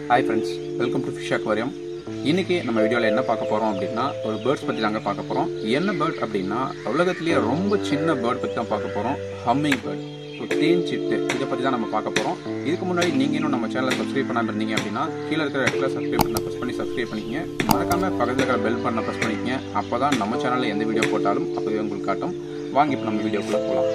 hi friends welcome to fish aquarium இன்னைக்கு நம்ம வீடியோவில் என்ன பார்க்க போகிறோம் அப்படின்னா ஒரு பேர்ட்ஸ் பற்றி தாங்க பார்க்க போகிறோம் என்ன பேர்ட் அப்படின்னா உலகத்திலேயே ரொம்ப சின்ன பேர்ட் பற்றி தான் பார்க்க போகிறோம் ஹம்மிங் பேர்ட் ஸோ தேன் சிட்டு இதை பற்றி தான் நம்ம பார்க்க போகிறோம் இதுக்கு முன்னாடி நீங்கள் இன்னும் நம்ம சேனலை சப்ஸ்கிரைப் பண்ணாமல் இருந்தீங்க அப்படின்னா கீழே இருக்கிற இடத்துல சப்ஸ்கிரைப் பண்ண ப்ரெஸ் பண்ணி சப்ஸ்கிரைப் பண்ணிக்கங்க மறக்காம பக்கத்தில் இருக்கிற பெல் பண்ண ப்ரெஸ் பண்ணிக்கங்க அப்போ தான் நம்ம சேனலில் எந்த வீடியோ போட்டாலும் அப்போவே உங்களுக்கு காட்டும் வாங்கி இப்போ நம்ம வீடியோக்குள்ளே போகலாம்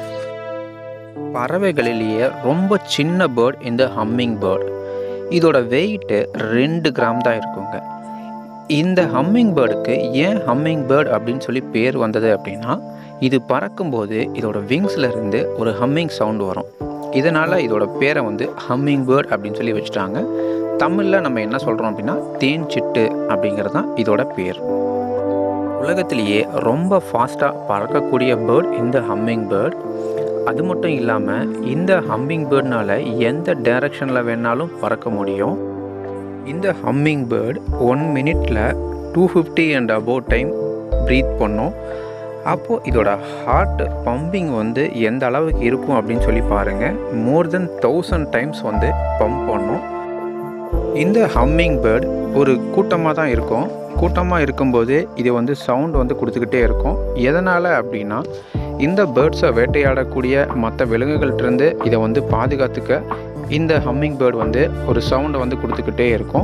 பறவைகளிலேயே ரொம்ப சின்ன பேர்ட் இந்த ஹம்மிங் பேர்ட் இதோட வெயிட்டு ரெண்டு கிராம் தான் இருக்குங்க இந்த ஹம்மிங் பேர்டுக்கு ஏன் ஹம்மிங் பேர்ட் அப்படின்னு சொல்லி பேர் வந்தது அப்படின்னா இது பறக்கும்போது இதோட விங்ஸில் இருந்து ஒரு ஹம்மிங் சவுண்ட் வரும் இதனால் இதோட பேரை வந்து ஹம்மிங் பேர்ட் அப்படின்னு சொல்லி வச்சுட்டாங்க தமிழில் நம்ம என்ன சொல்கிறோம் அப்படின்னா தேன் சிட்டு அப்படிங்கிறது தான் இதோட பேர் உலகத்திலேயே ரொம்ப ஃபாஸ்ட்டாக பறக்கக்கூடிய பேர்ட் இந்த ஹம்மிங் பேர்ட் அது மட்டும் இல்லாமல் இந்த ஹம்மிங் பேர்ட்னால எந்த டைரக்ஷனில் வேணாலும் பறக்க முடியும் இந்த ஹம்மிங் பேர்ட் ஒன் மினிட்ல two fifty and above time breathe பண்ணும் அப்போது இதோட ஹார்ட் பம்பிங் வந்து எந்த அளவுக்கு இருக்கும் அப்படின்னு சொல்லி பாருங்கள் மோர் தென் தௌசண்ட் டைம்ஸ் வந்து பம்ப் பண்ணும் இந்த ஹம்மிங் பேர்ட் ஒரு கூட்டமாக தான் இருக்கும் கூட்டமாக இருக்கும்போது இது வந்து சவுண்ட் வந்து கொடுத்துக்கிட்டே இருக்கும் எதனால் அப்படின்னா இந்த பேர்ட்ஸை வேட்டையாடக்கூடிய மற்ற விலங்குகள்கிட்டருந்து இதை வந்து பாதுகாத்துக்க இந்த ஹம்மிங் பேர்டு வந்து ஒரு சவுண்டை வந்து கொடுத்துக்கிட்டே இருக்கும்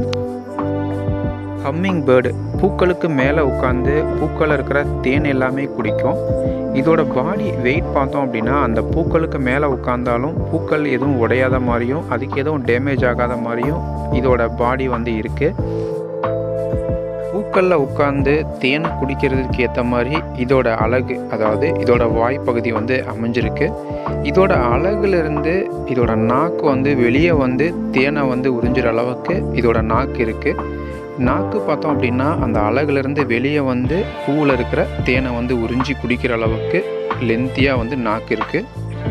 ஹம்மிங் பேர்டு பூக்களுக்கு மேலே உட்காந்து பூக்களில் இருக்கிற தேன் எல்லாமே குடிக்கும் இதோட பாடி வெயிட் பார்த்தோம் அப்படின்னா அந்த பூக்களுக்கு மேலே உட்காந்தாலும் பூக்கள் எதுவும் உடையாத மாதிரியும் அதுக்கு எதுவும் டேமேஜ் ஆகாத மாதிரியும் இதோட பாடி வந்து இருக்குது பூக்களில் உட்காந்து தேன் குடிக்கிறதுக்கு ஏற்ற மாதிரி இதோட அழகு அதாவது இதோட வாய்ப்பகுதி வந்து அமைஞ்சிருக்கு இதோட அழகுலேருந்து இதோட நாக்கு வந்து வெளியே வந்து தேனை வந்து உறிஞ்சிற அளவுக்கு இதோட நாக்கு இருக்குது நாக்கு பார்த்தோம் அப்படின்னா அந்த அழகுலேருந்து வெளியே வந்து பூவில் இருக்கிற தேனை வந்து உறிஞ்சி குடிக்கிற அளவுக்கு லென்த்தியாக வந்து நாக்கு இருக்குது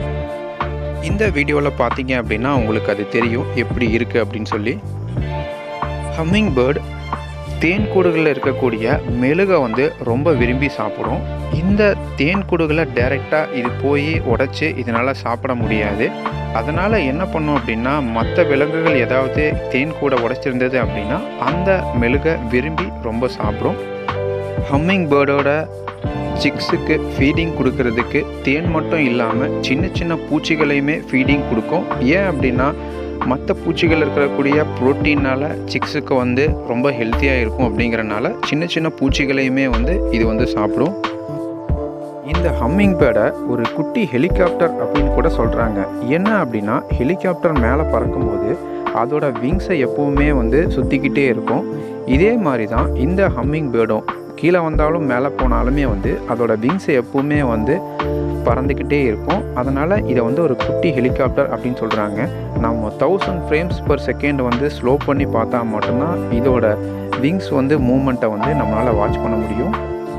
இந்த வீடியோவில் பார்த்தீங்க அப்படின்னா உங்களுக்கு அது தெரியும் எப்படி இருக்குது அப்படின்னு சொல்லி ஹம்மிங் பேர்டு தேன் கூடுகளில் இருக்கக்கூடிய மெழுகை வந்து ரொம்ப விரும்பி சாப்பிடும் இந்த தேன் கூடுகளை டைரெக்டாக இது போய் உடச்சி இதனால் சாப்பிட முடியாது அதனால் என்ன பண்ணும் அப்படின்னா மற்ற விலங்குகள் ஏதாவது தேன் கூட உடைச்சிருந்தது அப்படின்னா அந்த மெழுகை விரும்பி ரொம்ப சாப்பிடும் ஹம்மிங் பேர்டோட சிக்ஸுக்கு ஃபீடிங் கொடுக்கறதுக்கு தேன் மட்டும் இல்லாமல் சின்ன சின்ன பூச்சிகளையுமே ஃபீடிங் கொடுக்கும் ஏன் அப்படின்னா மற்ற பூச்சிகள் இருக்கக்கூடிய ப்ரோட்டீனால் சிக்ஸுக்கு வந்து ரொம்ப ஹெல்த்தியாக இருக்கும் அப்படிங்கிறனால சின்ன சின்ன பூச்சிகளையுமே வந்து இது வந்து சாப்பிடும் இந்த ஹம்மிங் பேர்டை ஒரு குட்டி ஹெலிகாப்டர் அப்படின்னு கூட சொல்கிறாங்க என்ன அப்படின்னா ஹெலிகாப்டர் மேலே பறக்கும்போது அதோட விங்ஸை எப்போவுமே வந்து சுற்றிக்கிட்டே இருக்கும் இதே மாதிரி தான் இந்த ஹம்மிங் பேர்டும் கீழே வந்தாலும் மேலே போனாலுமே வந்து அதோட விங்ஸை எப்போவுமே வந்து பறந்துக்கிட்டே இருக்கும் அதனால் இதை வந்து ஒரு குட்டி ஹெலிகாப்டர் அப்படின்னு சொல்கிறாங்க நம்ம தௌசண்ட் ஃப்ரேம்ஸ் பர் செகண்ட் வந்து ஸ்லோ பண்ணி பார்த்தா மட்டும்தான் இதோட விங்ஸ் வந்து மூமெண்ட்டை வந்து நம்மளால் வாட்ச் பண்ண முடியும்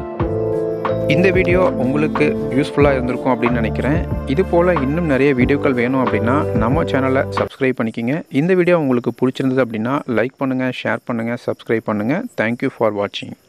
இந்த வீடியோ உங்களுக்கு யூஸ்ஃபுல்லாக இருந்திருக்கும் அப்படின்னு நினைக்கிறேன் இது போல் இன்னும் நிறைய வீடியோக்கள் வேணும் அப்படின்னா நம்ம சேனலை சப்ஸ்கிரைப் பண்ணிக்கிங்க இந்த வீடியோ உங்களுக்கு பிடிச்சிருந்தது அப்படின்னா லைக் பண்ணுங்கள் ஷேர் பண்ணுங்கள் சப்ஸ்கிரைப் பண்ணுங்கள் தேங்க்யூ ஃபார் வாட்சிங்